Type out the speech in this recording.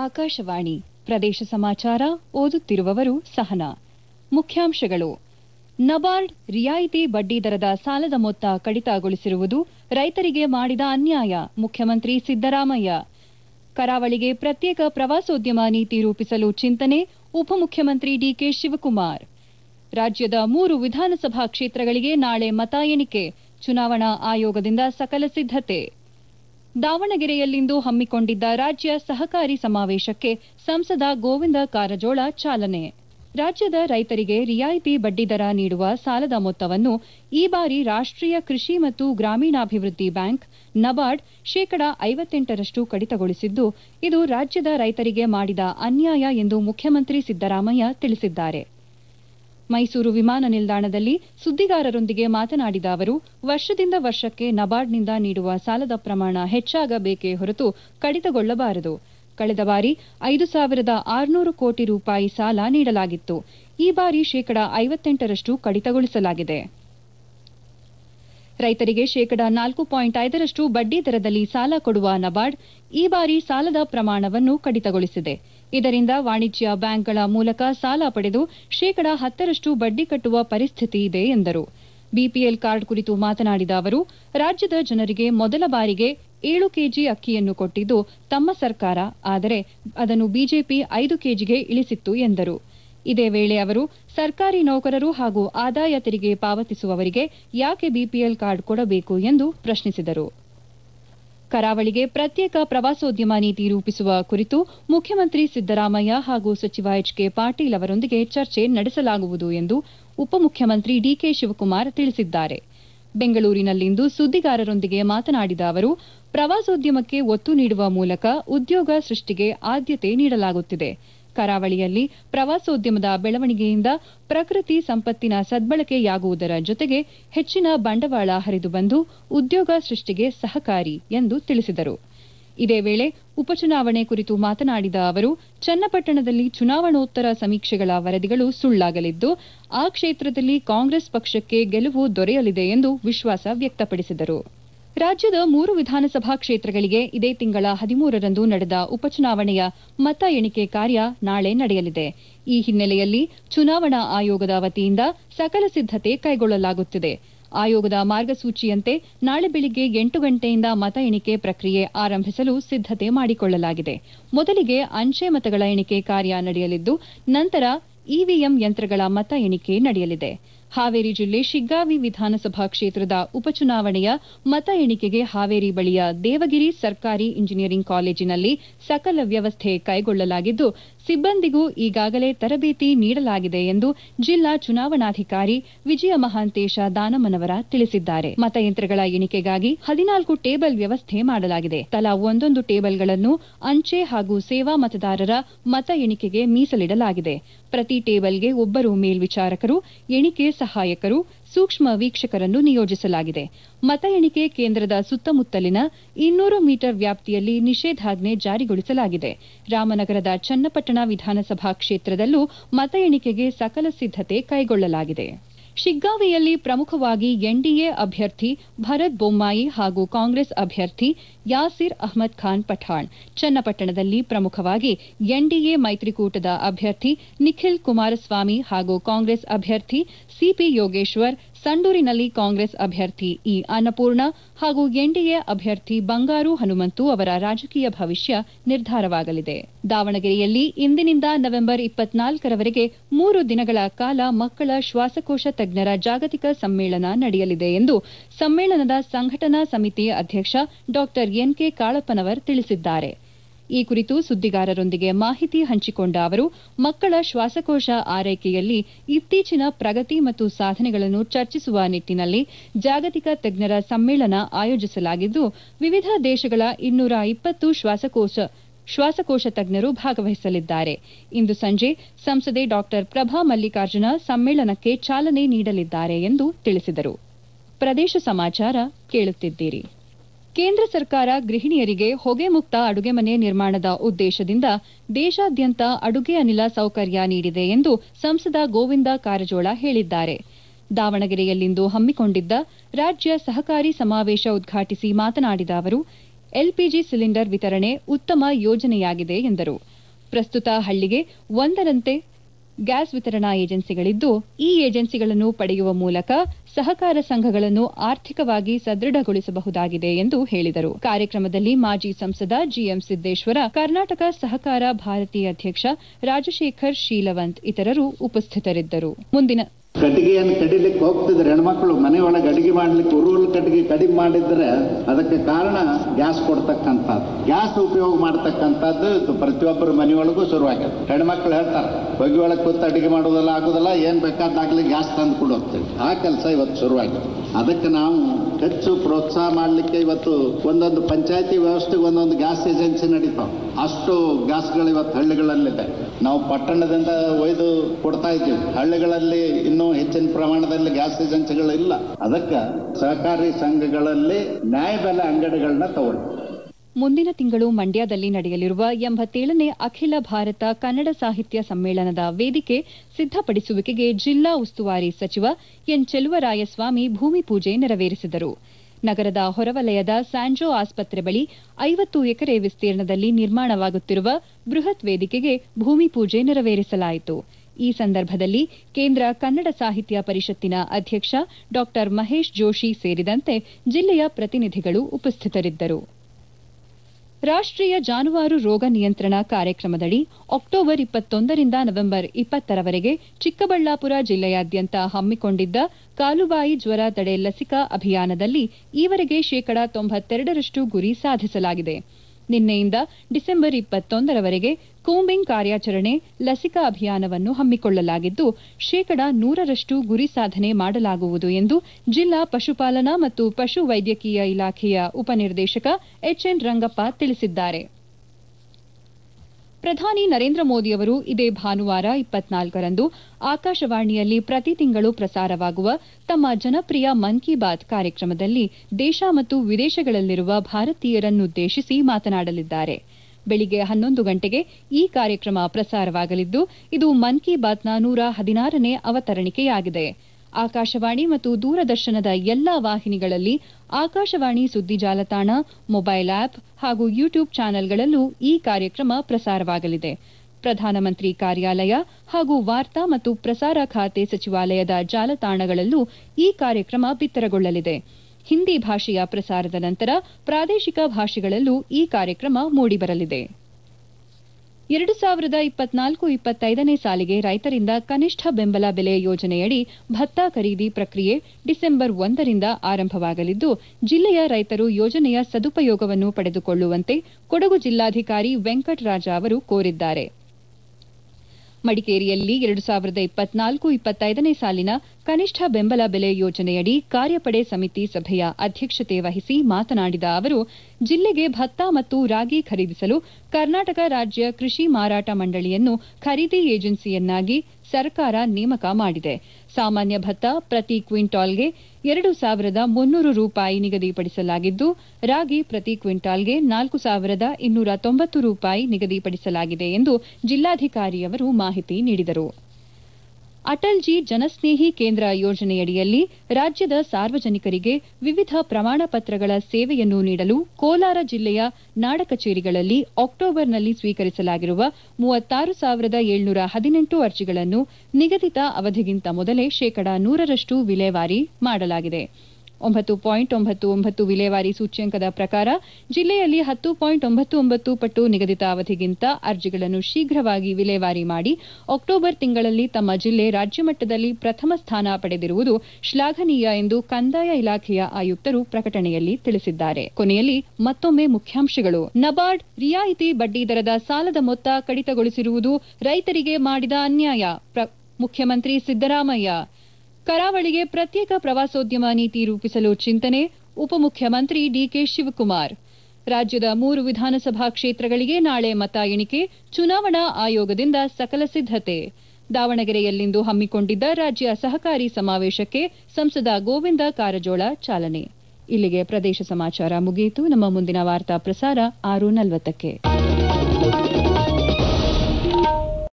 ಆಕಾಶವಾಣಿ ಪ್ರದೇಶ ಸಮಾಚಾರ ಓದುತ್ತಿರುವವರು ಸಹನಾ ಮುಖ್ಯಾಂಶಗಳು ನಬಾರ್ಡ್ ರಿಯಾಯಿತಿ ಬಡ್ಡಿ ದರದ ಸಾಲದ ಮೊತ್ತ ಕಡಿತಗೊಳಿಸಿರುವುದು ರೈತರಿಗೆ ಮಾಡಿದ ಅನ್ಯಾಯ ಮುಖ್ಯಮಂತ್ರಿ ಸಿದ್ದರಾಮಯ್ಯ ಕರಾವಳಿಗೆ ಪ್ರತ್ಯೇಕ ಪ್ರವಾಸೋದ್ಯಮ ನೀತಿ ರೂಪಿಸಲು ಚಿಂತನೆ ಉಪಮುಖ್ಯಮಂತ್ರಿ ಡಿಕೆ ಶಿವಕುಮಾರ್ ರಾಜ್ಯದ ಮೂರು ವಿಧಾನಸಭಾ ಕ್ಷೇತ್ರಗಳಿಗೆ ನಾಳೆ ಮತ ಎಣಿಕೆ ಚುನಾವಣಾ ಆಯೋಗದಿಂದ ಸಕಲ ಸಿದ್ದತೆ ದಾವಣಗೆರೆಯಲ್ಲಿಂದು ಹಮ್ಮಿಕೊಂಡಿದ್ದ ರಾಜ್ಯ ಸಹಕಾರಿ ಸಮಾವೇಶಕ್ಕೆ ಸಂಸದ ಗೋವಿಂದ ಕಾರಜೋಳ ಚಾಲನೆ ರಾಜ್ಯದ ರೈತರಿಗೆ ರಿಯಾಯಿತಿ ಬಡ್ಡಿದರ ನೀಡುವ ಸಾಲದ ಮೊತ್ತವನ್ನು ಈ ಬಾರಿ ರಾಷ್ಟೀಯ ಕೃಷಿ ಮತ್ತು ಗ್ರಾಮೀಣಾಭಿವೃದ್ಧಿ ಬ್ಯಾಂಕ್ ನಬಾರ್ಡ್ ಶೇಕಡಾ ಐವತ್ತೆಂಟರಷ್ಟು ಕಡಿತಗೊಳಿಸಿದ್ದು ಇದು ರಾಜ್ಯದ ರೈತರಿಗೆ ಮಾಡಿದ ಅನ್ಯಾಯ ಎಂದು ಮುಖ್ಯಮಂತ್ರಿ ಸಿದ್ದರಾಮಯ್ಯ ತಿಳಿಸಿದ್ದಾರೆ ಮೈಸೂರು ವಿಮಾನ ನಿಲ್ದಾಣದಲ್ಲಿ ಸುದ್ದಿಗಾರರೊಂದಿಗೆ ಮಾತನಾಡಿದ ಅವರು ವರ್ಷದಿಂದ ವರ್ಷಕ್ಕೆ ನಬಾರ್ಡ್ನಿಂದ ನೀಡುವ ಸಾಲದ ಪ್ರಮಾಣ ಹೆಚ್ಚಾಗಬೇಕೇ ಹೊರತು ಕಡಿತಗೊಳ್ಳಬಾರದು ಕಳೆದ ಬಾರಿ ಐದು ಸಾವಿರದ ಆರುನೂರು ಕೋಟಿ ರೂಪಾಯಿ ಸಾಲ ನೀಡಲಾಗಿತ್ತು ಈ ಬಾರಿ ಶೇಕಡಾ ಐವತ್ತೆಂಟರಷ್ಟು ಕಡಿತಗೊಳಿಸಲಾಗಿದೆ ರೈತರಿಗೆ ಶೇಕಡಾ ನಾಲ್ಕು ಪಾಯಿಂಟ್ ಐದರಷ್ಟು ಬಡ್ಡಿ ದರದಲ್ಲಿ ಸಾಲ ಕೊಡುವ ನಬಾರ್ಡ್ ಈ ಬಾರಿ ಸಾಲದ ಪ್ರಮಾಣವನ್ನು ಕಡಿತಗೊಳಿಸಿದೆ ಇದರಿಂದ ವಾಣಿಜ್ಯ ಬ್ಯಾಂಕ್ಗಳ ಮೂಲಕ ಸಾಲ ಪಡೆದು ಶೇಕಡಾ ಹತ್ತರಷ್ಟು ಬಡ್ಡಿ ಕಟ್ಟುವ ಪರಿಸ್ಥಿತಿ ಇದೆ ಎಂದರು ಬಿಪಿಎಲ್ ಕಾರ್ಡ್ ಕುರಿತು ಮಾತನಾಡಿದ ಅವರು ರಾಜ್ಯದ ಜನರಿಗೆ ಮೊದಲ ಬಾರಿಗೆ ಏಳು ಕೆಜಿ ಅಕ್ಕಿಯನ್ನು ಕೊಟ್ಟಿದ್ದು ತಮ್ಮ ಸರ್ಕಾರ ಆದರೆ ಅದನ್ನು ಬಿಜೆಪಿ ಐದು ಕೆಜಿಗೆ ಇಳಿಸಿತ್ತು ಎಂದರು ಇದೇ ವೇಳೆ ಅವರು ಸರ್ಕಾರಿ ನೌಕರರು ಹಾಗೂ ಆದಾಯ ತೆರಿಗೆ ಪಾವತಿಸುವವರಿಗೆ ಯಾಕೆ ಬಿಪಿಎಲ್ ಕಾರ್ಡ್ ಕೊಡಬೇಕು ಎಂದು ಪ್ರಶ್ನಿಸಿದರು ಕರಾವಳಿಗೆ ಪ್ರತ್ಯೇಕ ಪ್ರವಾಸೋದ್ಯಮ ನೀತಿ ರೂಪಿಸುವ ಕುರಿತು ಮುಖ್ಯಮಂತ್ರಿ ಸಿದ್ದರಾಮಯ್ಯ ಹಾಗೂ ಸಚಿವ ಎಚ್ ಕೆ ಪಾಟೀಲ್ ಅವರೊಂದಿಗೆ ಚರ್ಚೆ ನಡೆಸಲಾಗುವುದು ಎಂದು ಉಪಮುಖ್ಯಮಂತ್ರಿ ಡಿಕೆ ಶಿವಕುಮಾರ್ ತಿಳಿಸಿದ್ದಾರೆ ಬೆಂಗಳೂರಿನಲ್ಲಿಂದು ಸುದ್ದಿಗಾರರೊಂದಿಗೆ ಮಾತನಾಡಿದ ಅವರು ಪ್ರವಾಸೋದ್ಯಮಕ್ಕೆ ಒತ್ತು ನೀಡುವ ಮೂಲಕ ಉದ್ಯೋಗ ಸೃಷ್ಟಿಗೆ ಆದ್ಯತೆ ನೀಡಲಾಗುತ್ತಿದೆ ಕರಾವಳಿಯಲ್ಲಿ ಪ್ರವಾಸೋದ್ಯಮದ ಬೆಳವಣಿಗೆಯಿಂದ ಪ್ರಕೃತಿ ಸಂಪತ್ತಿನ ಸದ್ಬಳಕೆಯಾಗುವುದರ ಜೊತೆಗೆ ಹೆಚ್ಚಿನ ಬಂಡವಾಳ ಹರಿದು ಬಂದು ಉದ್ಯೋಗ ಸೃಷ್ಟಿಗೆ ಸಹಕಾರಿ ಎಂದು ತಿಳಿಸಿದರು ಇದೇ ವೇಳೆ ಉಪಚುನಾವಣೆ ಕುರಿತು ಮಾತನಾಡಿದ ಅವರು ಚನ್ನಪಟ್ಟಣದಲ್ಲಿ ಚುನಾವಣೋತ್ತರ ಸಮೀಕ್ಷೆಗಳ ವರದಿಗಳು ಸುಳ್ಳಾಗಲಿದ್ದು ಆ ಕ್ಷೇತ್ರದಲ್ಲಿ ಕಾಂಗ್ರೆಸ್ ಪಕ್ಷಕ್ಕೆ ಗೆಲುವು ದೊರೆಯಲಿದೆ ಎಂದು ವಿಶ್ವಾಸ ವ್ಯಕ್ತಪಡಿಸಿದರು ರಾಜ್ಯದ ಮೂರು ವಿಧಾನಸಭಾ ಕ್ಷೇತ್ರಗಳಿಗೆ ಇದೇ ತಿಂಗಳ ಹದಿಮೂರರಂದು ನಡೆದ ಉಪಚುನಾವಣೆಯ ಮತ ಎಣಿಕೆ ಕಾರ್ಯ ನಾಳೆ ನಡೆಯಲಿದೆ ಈ ಹಿನ್ನೆಲೆಯಲ್ಲಿ ಚುನಾವಣಾ ಆಯೋಗದ ವತಿಯಿಂದ ಸಕಲ ಸಿದ್ದತೆ ಕೈಗೊಳ್ಳಲಾಗುತ್ತಿದೆ ಆಯೋಗದ ಮಾರ್ಗಸೂಚಿಯಂತೆ ನಾಳೆ ಬೆಳಿಗ್ಗೆ ಎಂಟು ಗಂಟೆಯಿಂದ ಮತ ಎಣಿಕೆ ಪ್ರಕ್ರಿಯೆ ಆರಂಭಿಸಲು ಸಿದ್ದತೆ ಮಾಡಿಕೊಳ್ಳಲಾಗಿದೆ ಮೊದಲಿಗೆ ಅಂಚೆ ಮತಗಳ ಎಣಿಕೆ ಕಾರ್ಯ ನಡೆಯಲಿದ್ದು ನಂತರ ಇವಿಎಂ ಯಂತ್ರಗಳ ಮತ ಎಣಿಕೆ ನಡೆಯಲಿದೆ ಹಾವೇರಿ ಜಿಲ್ಲೆ ಶಿಗ್ಗಾವಿ ವಿಧಾನಸಭಾ ಕ್ಷೇತ್ರದ ಉಪಚುನಾವಣೆಯ ಮತ ಎಣಿಕೆಗೆ ಹಾವೇರಿ ಬಳಿಯ ದೇವಗಿರಿ ಸರ್ಕಾರಿ ಇಂಜಿನಿಯರಿಂಗ್ ಕಾಲೇಜಿನಲ್ಲಿ ಸಕಲ ವ್ಯವಸ್ಥೆ ಕೈಗೊಳ್ಳಲಾಗಿದ್ದು ಸಿಬ್ಬಂದಿಗೂ ಈಗಾಗಲೇ ತರಬೇತಿ ನೀಡಲಾಗಿದೆ ಎಂದು ಜಿಲ್ಲಾ ಚುನಾವಣಾಧಿಕಾರಿ ವಿಜಯ ಮಹಾಂತೇಶ ದಾನಮ್ಮನವರ ತಿಳಿಸಿದ್ದಾರೆ ಮತಯಂತ್ರಗಳ ಎಣಿಕೆಗಾಗಿ ಹದಿನಾಲ್ಕು ಟೇಬಲ್ ವ್ಯವಸ್ಥೆ ಮಾಡಲಾಗಿದೆ ತಲಾ ಒಂದೊಂದು ಟೇಬಲ್ಗಳನ್ನು ಅಂಚೆ ಹಾಗೂ ಸೇವಾ ಮತದಾರರ ಮತ ಎಣಿಕೆಗೆ ಮೀಸಲಿಡಲಾಗಿದೆ ಪ್ರತಿ ಟೇಬಲ್ಗೆ ಒಬ್ಬರು ಮೇಲ್ವಿಚಾರಕರು ಎಣಿಕೆ ಸಹಾಯಕರು ಸೂಕ್ಷ್ಮ ವೀಕ್ಷಕರನ್ನು ನಿಯೋಜಿಸಲಾಗಿದೆ ಮತ ಎಣಿಕೆ ಕೇಂದ್ರದ ಸುತ್ತಮುತ್ತಲಿನ ಇನ್ನೂರು ಮೀಟರ್ ವ್ಯಾಪ್ತಿಯಲ್ಲಿ ನಿಷೇಧಾಜ್ಞೆ ಜಾರಿಗೊಳಿಸಲಾಗಿದೆ ರಾಮನಗರದ ಚನ್ನಪಟ್ಟಣ ವಿಧಾನಸಭಾ ಕ್ಷೇತ್ರದಲ್ಲೂ ಮತ ಎಣಿಕೆಗೆ ಸಕಲ ಸಿದ್ದತೆ ಕೈಗೊಳ್ಳಲಾಗಿದೆ ಶಿಗ್ಗಾವಿಯಲ್ಲಿ ಪ್ರಮುಖವಾಗಿ ಎನ್ಡಿಎ ಅಭ್ಯರ್ಥಿ ಭರತ್ ಬೊಮ್ಮಾಯಿ ಹಾಗೂ ಕಾಂಗ್ರೆಸ್ ಅಭ್ಯರ್ಥಿ ಯಾಸಿರ್ ಅಹ್ಮದ್ ಖಾನ್ ಪಠಾಣ್ ಚನ್ನಪಟ್ಟಣದಲ್ಲಿ ಪ್ರಮುಖವಾಗಿ ಎನ್ಡಿಎ ಮೈತ್ರಿಕೂಟದ ಅಭ್ಯರ್ಥಿ ನಿಖಿಲ್ ಕುಮಾರಸ್ವಾಮಿ ಹಾಗೂ ಕಾಂಗ್ರೆಸ್ ಅಭ್ಯರ್ಥಿ ಸಿಪಿ ಯೋಗೇಶ್ವರ್ ಸಂಡೂರಿನಲ್ಲಿ ಕಾಂಗ್ರೆಸ್ ಅಭ್ಯರ್ಥಿ ಇ ಅನ್ನಪೂರ್ಣ ಹಾಗೂ ಎನ್ಡಿಎ ಅಭ್ಯರ್ಥಿ ಬಂಗಾರು ಹನುಮಂತು ಅವರ ರಾಜಕೀಯ ಭವಿಷ್ಯ ನಿರ್ಧಾರವಾಗಲಿದೆ ದಾವಣಗೆರೆಯಲ್ಲಿ ಇಂದಿನಿಂದ ನವೆಂಬರ್ ಇಪ್ಪತ್ನಾಲ್ಕರವರೆಗೆ ಮೂರು ದಿನಗಳ ಕಾಲ ಮಕ್ಕಳ ಶ್ವಾಸಕೋಶ ತಜ್ಞರ ಜಾಗತಿಕ ಸಮ್ಮೇಳನ ನಡೆಯಲಿದೆ ಎಂದು ಸಮ್ಮೇಳನದ ಸಂಘಟನಾ ಸಮಿತಿ ಅಧ್ಯಕ್ಷ ಡಾ ಎನ್ಕೆ ಕಾಳಪ್ಪನವರ್ ತಿಳಿಸಿದ್ದಾರೆ ಈ ಕುರಿತು ಸುದ್ದಿಗಾರರೊಂದಿಗೆ ಮಾಹಿತಿ ಹಂಚಿಕೊಂಡ ಅವರು ಮಕ್ಕಳ ಶ್ವಾಸಕೋಶ ಆರೈಕೆಯಲ್ಲಿ ಇತ್ತೀಚಿನ ಪ್ರಗತಿ ಮತ್ತು ಸಾಧನೆಗಳನ್ನು ಚರ್ಚಿಸುವ ನಿಟ್ಟಿನಲ್ಲಿ ಜಾಗತಿಕ ತಜ್ಞರ ಸಮ್ಮೇಳನ ಆಯೋಜಿಸಲಾಗಿದ್ದು ವಿವಿಧ ದೇಶಗಳ ಇನ್ನೂರ ಇಪ್ಪತ್ತು ಶ್ವಾಸಕೋಶ ಶ್ವಾಸಕೋಶ ತಜ್ಞರು ಭಾಗವಹಿಸಲಿದ್ದಾರೆ ಇಂದು ಸಂಜೆ ಸಂಸದೆ ಡಾ ಪ್ರಭಾ ಮಲ್ಲಿಕಾರ್ಜುನ ಸಮ್ಮೇಳನಕ್ಕೆ ಚಾಲನೆ ನೀಡಲಿದ್ದಾರೆ ಎಂದು ತಿಳಿಸಿದರು ಪ್ರದೇಶ ಸಮಾಚಾರ ಕೇಳುತ್ತಿದ್ದೀರಿ ಕೇಂದ್ರ ಸರ್ಕಾರ ಗೃಹಿಣಿಯರಿಗೆ ಹೊಗೆ ಮುಕ್ತ ಅಡುಗೆ ಮನೆ ನಿರ್ಮಾಣದ ಉದ್ದೇಶದಿಂದ ದೇಶಾದ್ಯಂತ ಅಡುಗೆ ಅನಿಲ ಸೌಕರ್ಯ ನೀಡಿದೆ ಎಂದು ಸಂಸದ ಗೋವಿಂದ ಕಾರಜೋಳ ಹೇಳಿದ್ದಾರೆ ದಾವಣಗೆರೆಯಲ್ಲಿಂದು ಹಮ್ಮಿಕೊಂಡಿದ್ದ ರಾಜ್ಯ ಸಹಕಾರಿ ಸಮಾವೇಶ ಉದ್ಘಾಟಿಸಿ ಮಾತನಾಡಿದ ಅವರು ಎಲ್ಪಿಜಿ ಸಿಲಿಂಡರ್ ವಿತರಣೆ ಉತ್ತಮ ಯೋಜನೆಯಾಗಿದೆ ಎಂದರು ಪ್ರಸ್ತುತ ಹಳ್ಳಿಗೆ ಒಂದರಂತೆ ಗ್ಯಾಸ್ ವಿತರಣಾ ಏಜೆನ್ಸಿಗಳಿದ್ದು ಈ ಏಜೆನ್ಸಿಗಳನ್ನು ಪಡೆಯುವ ಮೂಲಕ ಸಹಕಾರ ಸಂಘಗಳನ್ನು ಆರ್ಥಿಕವಾಗಿ ಸದೃಢಗೊಳಿಸಬಹುದಾಗಿದೆ ಎಂದು ಹೇಳಿದರು ಕಾರ್ಯಕ್ರಮದಲ್ಲಿ ಮಾಜಿ ಸಂಸದ ಜಿಎಂ ಸಿದ್ದೇಶ್ವರ ಕರ್ನಾಟಕ ಸಹಕಾರ ಭಾರತಿ ಅಧ್ಯಕ್ಷ ರಾಜಶೇಖರ್ ಶೀಲವಂತ್ ಇತರರು ಉಪಸ್ಥಿತರಿದ್ದರು ಮುಂದಿನ ಕಟ್ಟಿಗೆಯನ್ನು ಕಡಿಲಿಕ್ಕೆ ಹೋಗ್ತಿದ್ರೆ ಹೆಣ್ಮಕ್ಳು ಮನೆಯೊಳಗೆ ಅಡಿಗೆ ಮಾಡ್ಲಿಕ್ಕೆ ಉರುವಲ್ ಕಟ್ಟಿಗೆ ಕಡಿಮೆ ಮಾಡಿದ್ರೆ ಅದಕ್ಕೆ ಕಾರಣ ಗ್ಯಾಸ್ ಕೊಡ್ತಕ್ಕಂಥದ್ದು ಗ್ಯಾಸ್ ಉಪಯೋಗ ಮಾಡ್ತಕ್ಕಂಥದ್ದು ಇದು ಪ್ರತಿಯೊಬ್ಬರ ಮನೆಯೊಳಗೂ ಶುರುವಾಗ್ಯದ ಹೆಣ್ಮಕ್ಳು ಹೇಳ್ತಾರೆ ಹೊಗೆ ಒಳಗೆ ಕೂತು ಅಡಿಗೆ ಮಾಡೋದಲ್ಲ ಆಗೋದಲ್ಲ ಏನ್ ಬೇಕಾದಾಗ್ಲಿ ಗ್ಯಾಸ್ ತಂದು ಕೊಡು ಅಂತೇಳಿ ಆ ಕೆಲಸ ಇವತ್ತು ಶುರುವಾಗಿದೆ ಅದಕ್ಕೆ ನಾವು ಹೆಚ್ಚು ಪ್ರೋತ್ಸಾಹ ಮಾಡಲಿಕ್ಕೆ ಇವತ್ತು ಒಂದೊಂದು ಪಂಚಾಯತಿ ವ್ಯವಸ್ಥೆಗೆ ಒಂದೊಂದು ಗ್ಯಾಸ್ ಏಜೆನ್ಸಿ ನಡೀತಾವ ಅಷ್ಟು ಗ್ಯಾಸ್ಗಳು ಇವತ್ತು ಹಳ್ಳಿಗಳಲ್ಲಿದೆ ನಾವು ಪಟ್ಟಣದಿಂದ ಒಯ್ದು ಕೊಡ್ತಾ ಇದ್ದೀವಿ ಹಳ್ಳಿಗಳಲ್ಲಿ ಇನ್ನೂ ಹೆಚ್ಚಿನ ಪ್ರಮಾಣದಲ್ಲಿ ಗ್ಯಾಸ್ ಏಜೆನ್ಸಿಗಳು ಇಲ್ಲ ಅದಕ್ಕೆ ಸಹಕಾರಿ ಸಂಘಗಳಲ್ಲಿ ನ್ಯಾಯಬೆಲೆ ಅಂಗಡಿಗಳನ್ನ ತಗೊಳ್ಳಿ ಮುಂದಿನ ತಿಂಗಳು ಮಂಡ್ಯದಲ್ಲಿ ನಡೆಯಲಿರುವ ಎಂಬತ್ತೇಳನೇ ಅಖಿಲ ಭಾರತ ಕನ್ನಡ ಸಾಹಿತ್ಯ ಸಮ್ಮೇಳನದ ವೇದಿಕೆ ಸಿದ್ದಪಡಿಸುವಿಕೆಗೆ ಜಿಲ್ಲಾ ಉಸ್ತುವಾರಿ ಸಚಿವ ಎನ್ ಚೆಲುವರಾಯಸ್ವಾಮಿ ಭೂಮಿ ಪೂಜೆ ನೆರವೇರಿಸಿದರು ನಗರದ ಹೊರವಲಯದ ಸ್ಯಾಂಜೋ ಆಸ್ಪತ್ರೆ ಬಳಿ ಐವತ್ತು ಎಕರೆ ವಿಸ್ತೀರ್ಣದಲ್ಲಿ ನಿರ್ಮಾಣವಾಗುತ್ತಿರುವ ಬೃಹತ್ ವೇದಿಕೆಗೆ ಭೂಮಿ ಪೂಜೆ ನೆರವೇರಿಸಲಾಯಿತು ಈ ಸಂದರ್ಭದಲ್ಲಿ ಕೇಂದ್ರ ಕನ್ನಡ ಸಾಹಿತ್ಯ ಪರಿಷತ್ತಿನ ಅಧ್ಯಕ್ಷ ಡಾ ಮಹೇಶ್ ಜೋಶಿ ಸೇರಿದಂತೆ ಜಿಲ್ಲೆಯ ಪ್ರತಿನಿಧಿಗಳು ಉಪಸ್ಥಿತರಿದ್ದರು ರಾಷ್ಟ್ರೀಯ ಜಾನುವಾರು ರೋಗ ನಿಯಂತ್ರಣ ಕಾರ್ಯಕ್ರಮದಡಿ ಅಕ್ಟೋಬರ್ ಇಪ್ಪತ್ತೊಂದರಿಂದ ನವೆಂಬರ್ ಇಪ್ಪತ್ತರವರೆಗೆ ಚಿಕ್ಕಬಳ್ಳಾಪುರ ಜಿಲ್ಲೆಯಾದ್ಯಂತ ಹಮ್ಮಿಕೊಂಡಿದ್ದ ಕಾಲುಬಾಯಿ ಜ್ವರ ತಡೆ ಲಸಿಕಾ ಅಭಿಯಾನದಲ್ಲಿ ಈವರೆಗೆ ಶೇಕಡಾ ತೊಂಬತ್ತೆರಡರಷ್ಟು ಗುರಿ ಸಾಧಿಸಲಾಗಿದೆ ನಿನ್ನೆಯಿಂದ ಡಿಸೆಂಬರ್ ಇಪ್ಪತ್ತೊಂದರವರೆಗೆ ಕೂಂಬಿಂಗ್ ಕಾರ್ಯಾಚರಣೆ ಲಸಿಕಾ ಅಭಿಯಾನವನ್ನು ಹಮ್ಮಿಕೊಳ್ಳಲಾಗಿದ್ದು ಶೇಕಡಾ ನೂರರಷ್ಟು ಗುರಿ ಸಾಧನೆ ಮಾಡಲಾಗುವುದು ಎಂದು ಜಿಲ್ಲಾ ಪಶುಪಾಲನಾ ಮತ್ತು ಪಶು ವೈದ್ಯಕೀಯ ಇಲಾಖೆಯ ಉಪನಿರ್ದೇಶಕ ಎಚ್ಎನ್ ರಂಗಪ್ಪ ತಿಳಿಸಿದ್ದಾರೆ ಪ್ರಧಾನಿ ನರೇಂದ್ರ ಮೋದಿಯವರು ಇದೇ ಭಾನುವಾರ ಇಪ್ಪತ್ನಾಲ್ಕರಂದು ಆಕಾಶವಾಣಿಯಲ್ಲಿ ಪ್ರತಿ ತಿಂಗಳು ಪ್ರಸಾರವಾಗುವ ತಮ್ಮ ಜನಪ್ರಿಯ ಮನ್ ಕಿ ಬಾತ್ ಕಾರ್ಯಕ್ರಮದಲ್ಲಿ ದೇಶ ಮತ್ತು ವಿದೇಶಗಳಲ್ಲಿರುವ ಭಾರತೀಯರನ್ನುದ್ದೇಶಿಸಿ ಮಾತನಾಡಲಿದ್ದಾರೆ ಬೆಳಿಗ್ಗೆ ಹನ್ನೊಂದು ಗಂಟೆಗೆ ಈ ಕಾರ್ಯಕ್ರಮ ಪ್ರಸಾರವಾಗಲಿದ್ದು ಇದು ಮನ್ ಕಿ ಬಾತ್ನ ನೂರ ಹದಿನಾರನೇ ಅವತರಣಿಕೆಯಾಗಿದೆ ಆಕಾಶವಾಣಿ ಮತ್ತು ದೂರದರ್ಶನದ ಎಲ್ಲಾ ವಾಹಿನಿಗಳಲ್ಲಿ ಆಕಾಶವಾಣಿ ಸುದ್ದಿ ಜಾಲತಾಣ ಮೊಬೈಲ್ ಆಪ್ ಹಾಗೂ ಯೂಟ್ಯೂಬ್ ಚಾನೆಲ್ಗಳಲ್ಲೂ ಈ ಕಾರ್ಯಕ್ರಮ ಪ್ರಸಾರವಾಗಲಿದೆ ಪ್ರಧಾನಮಂತ್ರಿ ಕಾರ್ಯಾಲಯ ಹಾಗೂ ವಾರ್ತಾ ಮತ್ತು ಪ್ರಸಾರ ಖಾತೆ ಸಚಿವಾಲಯದ ಜಾಲತಾಣಗಳಲ್ಲೂ ಈ ಕಾರ್ಯಕ್ರಮ ಬಿತ್ತರಗೊಳ್ಳಲಿದೆ ಹಿಂದಿ ಭಾಷೆಯ ಪ್ರಸಾರದ ನಂತರ ಪ್ರಾದೇಶಿಕ ಭಾಷೆಗಳಲ್ಲೂ ಈ ಕಾರ್ಯಕ್ರಮ ಮೂಡಿಬರಲಿದೆ ಎರಡು ಸಾವಿರದ ಇಪ್ಪತ್ನಾಲ್ಕು ಇಪ್ಪತ್ತೈದನೇ ಸಾಲಿಗೆ ರೈತರಿಂದ ಕನಿಷ್ಠ ಬೆಂಬಲ ಬೆಲೆ ಯೋಜನೆಯಡಿ ಭತ್ತ ಖರೀದಿ ಪ್ರಕ್ರಿಯೆ ಡಿಸೆಂಬರ್ ಒಂದರಿಂದ ಆರಂಭವಾಗಲಿದ್ದು ಜಿಲ್ಲೆಯ ರೈತರು ಯೋಜನೆಯ ಸದುಪಯೋಗವನ್ನು ಪಡೆದುಕೊಳ್ಳುವಂತೆ ಕೊಡಗು ಜಿಲ್ಲಾಧಿಕಾರಿ ವೆಂಕಟರಾಜ ಅವರು ಕೋರಿದ್ದಾರೆ ಮಡಿಕೇರಿಯಲ್ಲಿ ಎರಡು ಸಾವಿರದ ಇಪ್ಪತ್ನಾಲ್ಕು ಇಪ್ಪತ್ತೈದನೇ ಸಾಲಿನ ಕನಿಷ್ಠ ಬೆಂಬಲ ಬೆಲೆ ಯೋಜನೆಯಡಿ ಕಾರ್ಯಪಡೆ ಸಮಿತಿ ಸಭೆಯ ಅಧ್ಯಕ್ಷತೆ ವಹಿಸಿ ಮಾತನಾಡಿದ ಅವರು ಜಿಲ್ಲೆಗೆ ಭತ್ತ ಮತ್ತು ರಾಗಿ ಖರೀದಿಸಲು ಕರ್ನಾಟಕ ರಾಜ್ಯ ಕೃಷಿ ಮಾರಾಟ ಮಂಡಳಿಯನ್ನು ಖರೀದಿ ಏಜೆನ್ಸಿಯನ್ನಾಗಿ ಸರ್ಕಾರ ನೇಮಕ ಮಾಡಿದೆ ಸಾಮಾನ್ಯ ಭತ್ತ ಪ್ರತಿ ಕ್ವಿಂಟಾಲ್ಗೆ ಎರಡು ಸಾವಿರದ ಮುನ್ನೂರು ರೂಪಾಯಿ ನಿಗದಿಪಡಿಸಲಾಗಿದ್ದು ರಾಗಿ ಪ್ರತಿ ಕ್ವಿಂಟಾಲ್ಗೆ ನಾಲ್ಕು ಸಾವಿರದ ಇನ್ನೂರ ತೊಂಬತ್ತು ರೂಪಾಯಿ ನಿಗದಿಪಡಿಸಲಾಗಿದೆ ಎಂದು ಜಿಲ್ಲಾಧಿಕಾರಿಯವರು ಮಾಹಿತಿ ನೀಡಿದರು ಅಟಲ್ಜಿ ಜನಸ್ನೇಹಿ ಕೇಂದ್ರ ಯೋಜನೆಯಡಿಯಲ್ಲಿ ರಾಜ್ಯದ ಸಾರ್ವಜನಿಕರಿಗೆ ವಿವಿಧ ಪ್ರಮಾಣ ಪತ್ರಗಳ ಸೇವೆಯನ್ನು ನೀಡಲು ಕೋಲಾರ ಜಿಲ್ಲೆಯ ನಾಡ ಕಚೇರಿಗಳಲ್ಲಿ ಅಕ್ಟೋಬರ್ನಲ್ಲಿ ಸ್ವೀಕರಿಸಲಾಗಿರುವ ಮೂವತ್ತಾರು ಸಾವಿರದ ಏಳ್ನೂರ ಹದಿನೆಂಟು ಅರ್ಜಿಗಳನ್ನು ನಿಗದಿತ ಅವಧಿಗಿಂತ ಮೊದಲೇ ಶೇಕಡಾ ನೂರರಷ್ಟು ವಿಲೇವಾರಿ ಮಾಡಲಾಗಿದೆ ಒಂಬತ್ತು ಪಾಯಿಂಟ್ ಒಂಬತ್ತು ಒಂಬತ್ತು ವಿಲೇವಾರಿ ಸೂಚ್ಯಂಕದ ಪ್ರಕಾರ ಜಿಲ್ಲೆಯಲ್ಲಿ ಹತ್ತು ಪಾಯಿಂಟ್ ಒಂಬತ್ತು ಒಂಬತ್ತು ಪಟ್ಟು ನಿಗದಿತ ಅವಧಿಗಿಂತ ಅರ್ಜಿಗಳನ್ನು ಶೀಘ್ರವಾಗಿ ವಿಲೇವಾರಿ ಮಾಡಿ ಅಕ್ಟೋಬರ್ ತಿಂಗಳಲ್ಲಿ ತಮ್ಮ ಜಿಲ್ಲೆ ರಾಜ್ಯಮಟ್ಟದಲ್ಲಿ ಪ್ರಥಮ ಸ್ಥಾನ ಪಡೆದಿರುವುದು ಶ್ಲಾಘನೀಯ ಎಂದು ಕಂದಾಯ ಇಲಾಖೆಯ ಆಯುಕ್ತರು ಪ್ರಕಟಣೆಯಲ್ಲಿ ತಿಳಿಸಿದ್ದಾರೆ ಕೊನೆಯಲ್ಲಿ ಮತ್ತೊಮ್ಮೆ ಮುಖ್ಯಾಂಶಗಳು ನಬಾರ್ಡ್ ರಿಯಾಯಿತಿ ಬಡ್ಡಿ ದರದ ಸಾಲದ ಮೊತ್ತ ಕಡಿತಗೊಳಿಸಿರುವುದು ರೈತರಿಗೆ ಮಾಡಿದ ಅನ್ಯಾಯ ಮುಖ್ಯಮಂತ್ರಿ ಸಿದ್ದರಾಮಯ್ಯ ಕರಾವಳಿಗೆ ಪ್ರತ್ಯೇಕ ಪ್ರವಾಸೋದ್ಯಮ ನೀತಿ ರೂಪಿಸಲು ಚಿಂತನೆ ಉಪಮುಖ್ಯಮಂತ್ರಿ ಡಿಕೆ ಶಿವಕುಮಾರ್ ರಾಜ್ಯದ ಮೂರು ವಿಧಾನಸಭಾ ಕ್ಷೇತ್ರಗಳಿಗೆ ನಾಳೆ ಮತ ಎಣಿಕೆ ಚುನಾವಣಾ ಆಯೋಗದಿಂದ ಸಕಲ ಸಿದ್ದತೆ ದಾವಣಗೆರೆಯಲ್ಲಿಂದು ಹಮ್ಮಿಕೊಂಡಿದ್ದ ರಾಜ್ಯ ಸಹಕಾರಿ ಸಮಾವೇಶಕ್ಕೆ ಸಂಸದ ಗೋವಿಂದ ಕಾರಜೋಳ ಚಾಲನೆ ಇಲ್ಲಿಗೆ ಪ್ರದೇಶ ಸಮಾಚಾರ ಮುಗಿಯಿತು ನಮ್ಮ ಮುಂದಿನ ವಾರ್ತಾ ಪ್ರಸಾರ ಆರು ನಲವತ್ತಕ್ಕೆ